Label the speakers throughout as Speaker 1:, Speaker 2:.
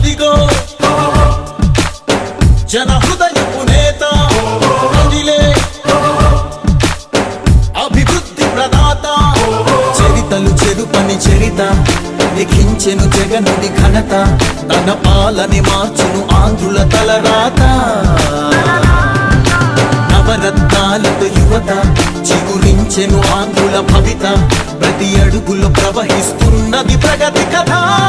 Speaker 1: అదిగో జన హృదయపు నేత అదిలే అభివృద్ధి ప్రదాత చరితలు చెరుపని చరిత లిఖించెను జగనుడి ఘనత తన పాలని మార్చును ఆంధ్రుల తలరాత నవరత్నాలతో యువత చిగురించెను ఆంధ్రుల భవిత ప్రతి అడుగులో ప్రవహిస్తున్నది ప్రగతి కథ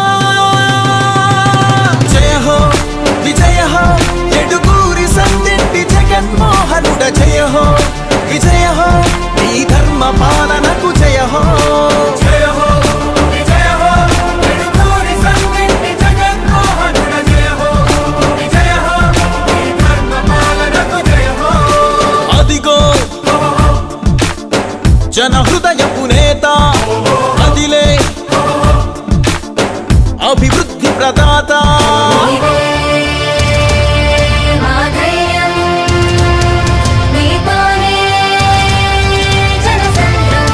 Speaker 1: జయ హో విజయ హో ఎడుగూరి సందింటి జగన్మోహనుడ జయ హో విజయ హో నీ ధర్మ పాలనకు జయ హో జయ హో విజయ హో ఎడుగూరి సందింటి జగన్మోహనుడ జయ హో విజయ హో నీ ధర్మ పాలనకు జయ హో అదిగో జన హృదయపు నేత అదిలే అభివృద్ధి ప్రదాత
Speaker 2: మాధైర్యం నీతోనే జనసంద్రం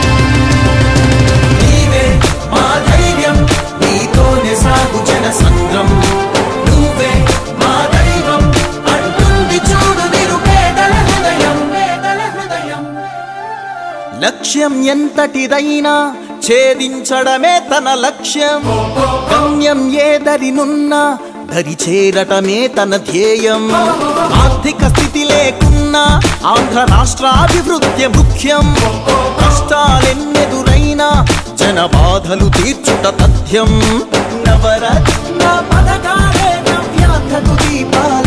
Speaker 1: నీవే మా ధైర్యం నీతోనే సాగు జన సంద్రం నువ్వే మా దైవం అంటుంది చూడు నిరుపేదల హృదయం పేదల హృదయం లక్ష్యం ఎంతటిదైనా ఛేదించడమే తన లక్ష్యం గమ్యం ఏదరినున్నా దరి చేరటమే తన ధ్యేయం ఆర్థిక స్థితి లేకున్నా ఆంధ్ర రాష్ట్రాభివృద్ధి ముఖ్యం కష్టాలెన్నెదురైనా జన బాధలు తీర్చుట తథ్యం నవరత్న పథకాలే నవ్యాంధ్రకు దీపాల